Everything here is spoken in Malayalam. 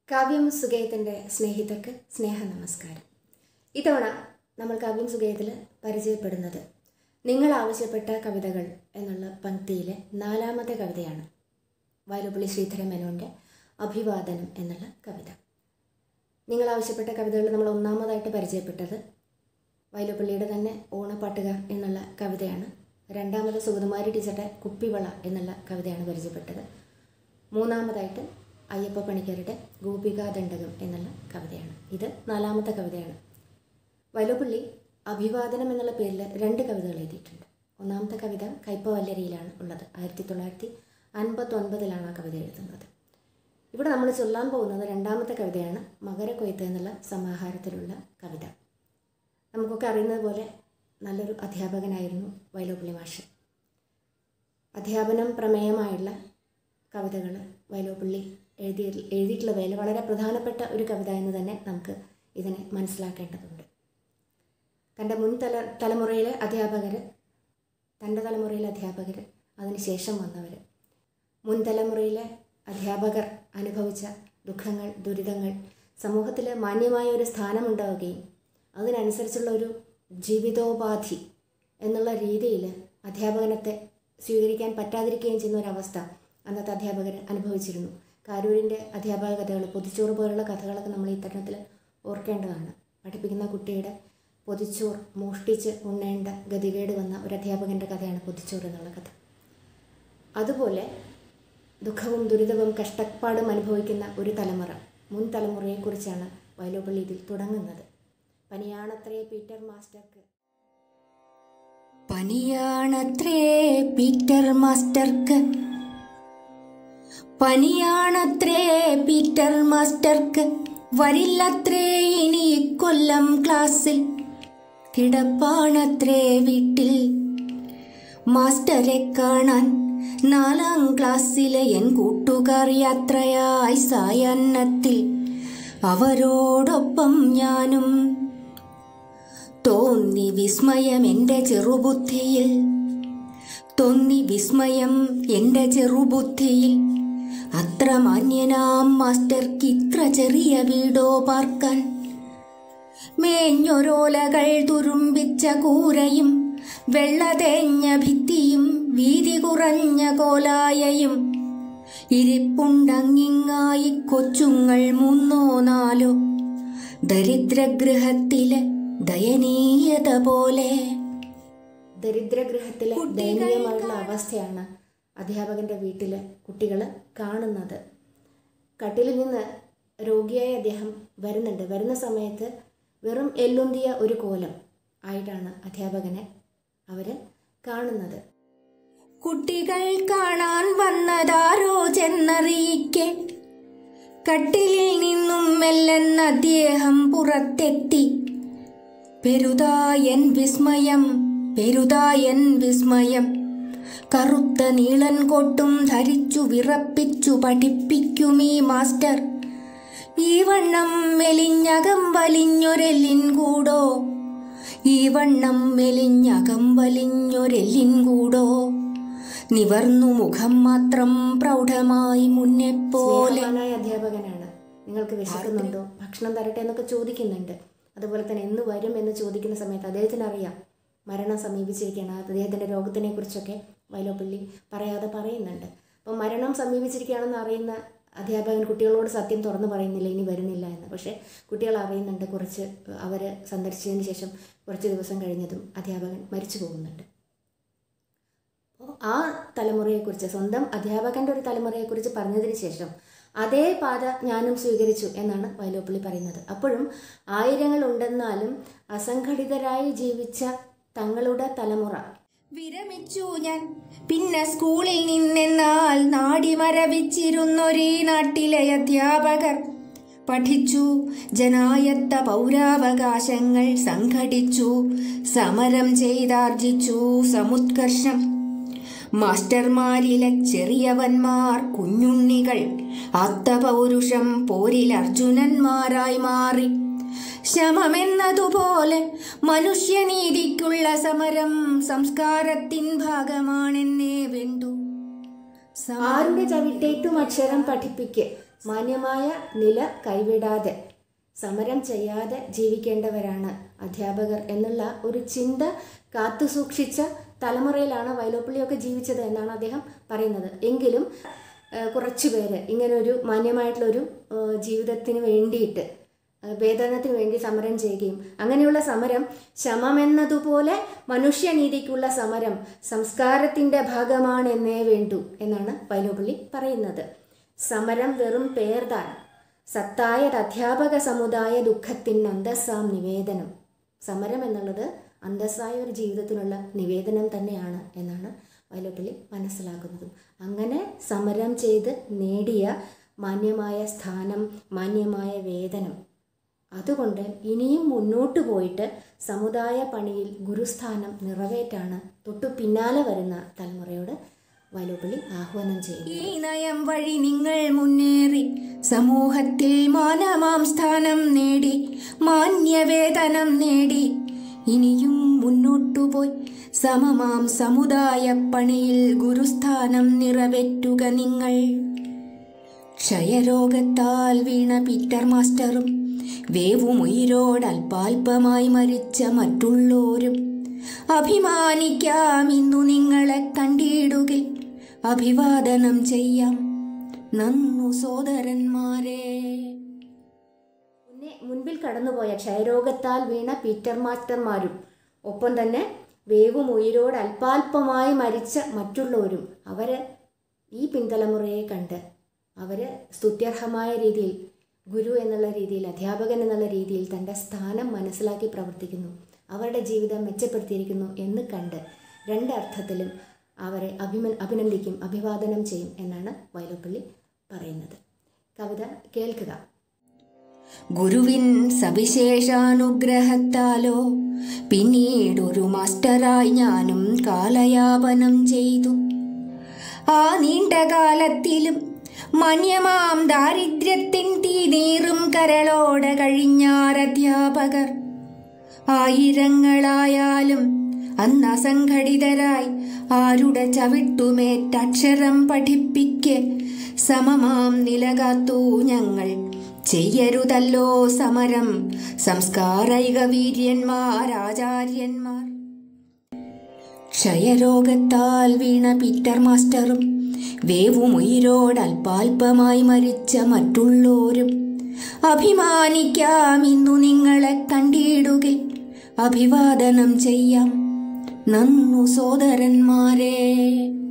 കാവ്യം സുഗയത്തിൻ്റെ സ്നേഹിതർക്ക് സ്നേഹ നമസ്കാരം ഇത്തവണ നമ്മൾ കാവ്യം സുഗയത്തിൽ പരിചയപ്പെടുന്നത് നിങ്ങൾ ആവശ്യപ്പെട്ട കവിതകൾ എന്നുള്ള പങ്ക്തിയിലെ നാലാമത്തെ കവിതയാണ് വയലുപള്ളി ശ്രീധര മേനോൻ്റെ അഭിവാദനം എന്നുള്ള കവിത നിങ്ങൾ ആവശ്യപ്പെട്ട കവിതകൾ നമ്മൾ ഒന്നാമതായിട്ട് പരിചയപ്പെട്ടത് വയലുപള്ളിയുടെ തന്നെ ഓണപ്പാട്ടുകാർ എന്നുള്ള കവിതയാണ് രണ്ടാമത് സുഗതകുമാരി ടീച്ചറുടെ കുപ്പിവള എന്നുള്ള കവിതയാണ് പരിചയപ്പെട്ടത് മൂന്നാമതായിട്ട് അയ്യപ്പ പണിക്കരുടെ ഗോപികാദണ്ഡകം എന്നുള്ള കവിതയാണ് ഇത് നാലാമത്തെ കവിതയാണ് വയലുപള്ളി അഭിവാദനം എന്നുള്ള പേരിൽ രണ്ട് കവിതകൾ എഴുതിയിട്ടുണ്ട് ഒന്നാമത്തെ കവിത കയ്പവല്ലരിയിലാണ് ഉള്ളത് ആയിരത്തി തൊള്ളായിരത്തി അൻപത്തൊൻപതിലാണ് ആ കവിത എഴുതുന്നത് ഇവിടെ നമ്മൾ ചൊല്ലാൻ പോകുന്നത് രണ്ടാമത്തെ കവിതയാണ് മകരക്കൊയ്ത്ത് എന്നുള്ള സമാഹാരത്തിലുള്ള കവിത നമുക്കൊക്കെ അറിയുന്നത് പോലെ നല്ലൊരു അധ്യാപകനായിരുന്നു വയലോപ്പള്ളി മാഷ് അധ്യാപനം പ്രമേയമായുള്ള കവിതകൾ വയലോപ്പള്ളി എഴുതി എഴുതിയിട്ടുള്ളവയിൽ വളരെ പ്രധാനപ്പെട്ട ഒരു കവിത എന്ന് തന്നെ നമുക്ക് ഇതിനെ മനസ്സിലാക്കേണ്ടതുണ്ട് തൻ്റെ മുൻ തല തലമുറയിലെ അധ്യാപകർ തൻ്റെ തലമുറയിലെ അധ്യാപകർ അതിനുശേഷം വന്നവർ മുൻ തലമുറയിലെ അധ്യാപകർ അനുഭവിച്ച ദുഃഖങ്ങൾ ദുരിതങ്ങൾ സമൂഹത്തിൽ മാന്യമായ ഒരു സ്ഥാനമുണ്ടാവുകയും അതിനനുസരിച്ചുള്ള ഒരു ജീവിതോപാധി എന്നുള്ള രീതിയിൽ അധ്യാപകനത്തെ സ്വീകരിക്കാൻ പറ്റാതിരിക്കുകയും ചെയ്യുന്ന ഒരവസ്ഥ അന്നത്തെ അധ്യാപകർ അനുഭവിച്ചിരുന്നു കാരൂരിൻ്റെ അധ്യാപക കഥകൾ പൊതിച്ചോറ് പോലുള്ള കഥകളൊക്കെ നമ്മൾ ഈ തരുണത്തിൽ ഓർക്കേണ്ടതാണ് പഠിപ്പിക്കുന്ന കുട്ടിയുടെ പൊതിച്ചോർ മോഷ്ടിച്ച് ഉണ്ണേണ്ട ഗതികേട് വന്ന ഒരു അധ്യാപകൻ്റെ കഥയാണ് പൊതിച്ചോറ് എന്നുള്ള കഥ അതുപോലെ ദുഃഖവും ദുരിതവും കഷ്ടപ്പാടും അനുഭവിക്കുന്ന ഒരു തലമുറ മുൻ തലമുറയെക്കുറിച്ചാണ് വയലോപ്പള്ളി ഇതിൽ തുടങ്ങുന്നത് പനിയാണത്രേ പീറ്റർ മാസ്റ്റർക്ക് പനിയാണത്രേ പീറ്റർ മാസ്റ്റർക്ക് പനിയാണത്രേ പീറ്റർ മാസ്റ്റർക്ക് വരില്ലത്രേ ഇനി ഇക്കൊല്ലം ക്ലാസ്സിൽ കിടപ്പാണത്രേ വീട്ടിൽ മാസ്റ്ററെ കാണാൻ നാലാം ക്ലാസ്സിലെ എൻ കൂട്ടുകാർ യാത്രയായി സായാഹ്നത്തിൽ അവരോടൊപ്പം ഞാനും തോന്നി വിസ്മയം എൻ്റെ ചെറുബുദ്ധിയിൽ തോന്നി വിസ്മയം എൻ്റെ ചെറുബുദ്ധിയിൽ അത്ര മാന്യനാം മാസ്റ്റർക്ക് ഇത്ര ചെറിയ വീടോ പാർക്കാൻ മേഞ്ഞൊരോലകൾ തുരുമ്പിച്ച കൂരയും വെള്ളതേഞ്ഞ ഭിത്തിയും വീതി കുറഞ്ഞ കോലായയും ഇരിപ്പുണ്ടങ്ങിങ്ങായി കൊച്ചുങ്ങൾ മൂന്നോ നാലോ ദരിദ്രഗൃഹത്തിലെ ദയനീയത പോലെ ദരിദ്രഗൃഹത്തിലെ ദയനീയമായുള്ള അവസ്ഥയാണ് അധ്യാപകൻ്റെ വീട്ടിൽ കുട്ടികൾ കാണുന്നത് കട്ടിലിൽ നിന്ന് രോഗിയായ അദ്ദേഹം വരുന്നുണ്ട് വരുന്ന സമയത്ത് വെറും എല്ലുന്തിയ ഒരു കോലം ആയിട്ടാണ് അധ്യാപകനെ അവർ കാണുന്നത് കുട്ടികൾ കാണാൻ വന്നതാരോ ചെന്നറിയിക്കെ കട്ടിലിൽ നിന്നും മെല്ലെന്ന് അദ്ദേഹം പുറത്തെത്തി പെരുതായൻ വിസ്മയം പെരുതായൻ വിസ്മയം കറുത്ത നീളൻ കൊട്ടും ധരിച്ചു വിറപ്പിച്ചു പഠിപ്പിക്കുമീ മാസ്റ്റർ ഈ വണ്ണം മെലിഞ്ഞകം വലിഞ്ഞൊരെല്ലിൻ കൂടോ ഈ വണ്ണം മെലിഞ്ഞകം വലിഞ്ഞൊരെല്ലിൻ കൂടോ നിവർന്നു മുഖം മാത്രം പ്രൗഢമായി മുന്നെ പോലെ സ്നേഹവാനായ അധ്യാപകനാണ് നിങ്ങൾക്ക് വിശക്കുന്നുണ്ടോ ഭക്ഷണം തരട്ടെ എന്നൊക്കെ ചോദിക്കുന്നുണ്ട് അതുപോലെ തന്നെ എന്ന് വരും എന്ന് ചോദിക്കുന്ന സമയത്ത് അദ്ദേഹത്തിന് അറിയാം മരണം സമീപിച്ചിരിക്കുകയാണ് അദ്ദേഹത്തിൻ്റെ രോഗത്തിനെ കുറിച്ചൊക്കെ വയലോപ്പള്ളി പറയാതെ പറയുന്നുണ്ട് അപ്പം മരണം സമീപിച്ചിരിക്കുകയാണെന്ന് അറിയുന്ന അധ്യാപകൻ കുട്ടികളോട് സത്യം തുറന്നു പറയുന്നില്ല ഇനി വരുന്നില്ല എന്ന് പക്ഷേ കുട്ടികൾ അറിയുന്നുണ്ട് കുറച്ച് അവർ സന്ദർശിച്ചതിന് ശേഷം കുറച്ച് ദിവസം കഴിഞ്ഞതും അധ്യാപകൻ മരിച്ചു പോകുന്നുണ്ട് അപ്പോൾ ആ തലമുറയെക്കുറിച്ച് സ്വന്തം അധ്യാപകൻ്റെ ഒരു തലമുറയെക്കുറിച്ച് പറഞ്ഞതിന് ശേഷം അതേ പാത ഞാനും സ്വീകരിച്ചു എന്നാണ് വയലോപ്പള്ളി പറയുന്നത് അപ്പോഴും ആയിരങ്ങൾ ഉണ്ടെന്നാലും അസംഘടിതരായി ജീവിച്ച തങ്ങളുടെ തലമുറ വിരമിച്ചു ഞാൻ പിന്നെ സ്കൂളിൽ നിന്നെന്നാൽ നാടി മരവിച്ചിരുന്നൊരേ നാട്ടിലെ അധ്യാപകർ പഠിച്ചു ജനായത്ത പൗരാവകാശങ്ങൾ സംഘടിച്ചു സമരം ചെയ്താർജിച്ചു സമുത്കർഷം മാസ്റ്റർമാരിലെ ചെറിയവന്മാർ കുഞ്ഞുണ്ണികൾ ആത്തപൗരുഷം പോരിൽ അർജുനന്മാരായി മാറി ശമമെന്നതുപോലെ മനുഷ്യനീതിക്കുള്ള സമരം സംസ്കാരത്തിൻ ഭാഗമാണെന്നേ വേണ്ടു ആരുടെ ചവിട്ടേറ്റും അക്ഷരം പഠിപ്പിക്ക് മാന്യമായ നില കൈവിടാതെ സമരം ചെയ്യാതെ ജീവിക്കേണ്ടവരാണ് അധ്യാപകർ എന്നുള്ള ഒരു ചിന്ത കാത്തുസൂക്ഷിച്ച തലമുറയിലാണ് വയലോപ്പള്ളിയൊക്കെ ജീവിച്ചത് എന്നാണ് അദ്ദേഹം പറയുന്നത് എങ്കിലും ഏഹ്, കുറച്ച് പേര് ഇങ്ങനൊരു മാന്യമായിട്ടുള്ളൊരു ഏഹ്, ജീവിതത്തിന് വേണ്ടിയിട്ട് ഏഹ്, വേതനത്തിന് വേണ്ടി സമരം ചെയ്യുകയും അങ്ങനെയുള്ള സമരം ശമമെന്നതുപോലെ മനുഷ്യനീതിക്കുള്ള സമരം സംസ്കാരത്തിൻ്റെ ഭാഗമാണെന്നേ വേണ്ടൂ എന്നാണ് വയലോപ്പള്ളി പറയുന്നത് സമരം വെറും പേർതാണ് സത്തായത് അധ്യാപക സമുദായ ദുഃഖത്തിന് അന്തസ്സാം നിവേദനം സമരം എന്നുള്ളത് അന്തസ്സായ ഒരു ജീവിതത്തിനുള്ള നിവേദനം തന്നെയാണ് എന്നാണ് വയലോപ്പള്ളി മനസ്സിലാക്കുന്നതും അങ്ങനെ സമരം ചെയ്ത് നേടിയ മാന്യമായ സ്ഥാനം മാന്യമായ വേതനം അതുകൊണ്ട് ഇനിയും മുന്നോട്ട് പോയിട്ട് സമുദായ പണിയിൽ ഗുരുസ്ഥാനം നിറവേറ്റാണ് തൊട്ടു പിന്നാലെ വരുന്ന തലമുറയോട് വയലോപ്പള്ളി ആഹ്വാനം ചെയ്യുന്നു ഈ നയം വഴി നിങ്ങൾ മുന്നേറി സമൂഹത്തിൽ മാനമാം സ്ഥാനം നേടി മാന്യവേതനം നേടി ഇനിയും മുന്നോട്ടുപോയി സമമാം സമുദായ പണിയിൽ ഗുരുസ്ഥാനം നിറവേറ്റുക നിങ്ങൾ ക്ഷയരോഗത്താൽ വീണ പീറ്റർ മാസ്റ്ററും വേവുമുയിരോടൽപാൽപമായി മരിച്ച മറ്റുള്ളോരും അഭിമാനിക്കാം ഇന്നു നിങ്ങളെ കണ്ടിടുകിൽ അഭിവാദനം ചെയ്യാം നന്നു സോദരന്മാരെ മുന്നേ മുൻപിൽ കടന്നുപോയ ക്ഷയരോഗത്താൽ വീണ പീറ്റർ മാസ്റ്റർമാരും ഒപ്പം തന്നെ വേവും ഉയരോട് അല്പാൽപമായി മരിച്ച മറ്റുള്ളവരും അവർ ഈ പിൻതലമുറയെ കണ്ട് അവർ സ്തുത്യർഹമായ രീതിയിൽ ഗുരു എന്നുള്ള രീതിയിൽ അധ്യാപകൻ എന്നുള്ള രീതിയിൽ തൻ്റെ സ്ഥാനം മനസ്സിലാക്കി പ്രവർത്തിക്കുന്നു അവരുടെ ജീവിതം മെച്ചപ്പെടുത്തിയിരിക്കുന്നു എന്ന് കണ്ട് രണ്ടർത്ഥത്തിലും അവരെ അഭിമ അഭിനന്ദിക്കും അഭിവാദനം ചെയ്യും എന്നാണ് വയലോപ്പള്ളി പറയുന്നത് കവിത കേൾക്കുക ഗുരുവിൻ സവിശേഷാനുഗ്രഹത്താലോ പിന്നീടൊരു മാസ്റ്ററായി ഞാനും കാലയാപനം ചെയ്തു ആ നീണ്ട കാലത്തിലും മന്യമാം ദാരിദ്ര്യത്തിൻ തീനീറും കരളോടെ കഴിഞ്ഞാരധ്യാപകർ ആയിരങ്ങളായാലും അന്ന് അസംഘടിതരായി ആരുടെ ചവിട്ടുമേറ്റക്ഷരം പഠിപ്പിക്കെ സമമാം നിലകാത്തു ഞങ്ങൾ ചെയ്യരുതല്ലോ സമരം സംസ്കാരൈക വീര്യന്മാരാചാര്യന്മാർ ക്ഷയരോഗത്താൽ വീണ പീറ്റർ മാസ്റ്ററും വേവുമുയിരോടൽപാൽപമായി മരിച്ച മറ്റുള്ളോരും അഭിമാനിക്കാം ഇന്നു നിങ്ങളെ കണ്ടിടുകിൽ അഭിവാദനം ചെയ്യാം നന്നു സോദരന്മാരെ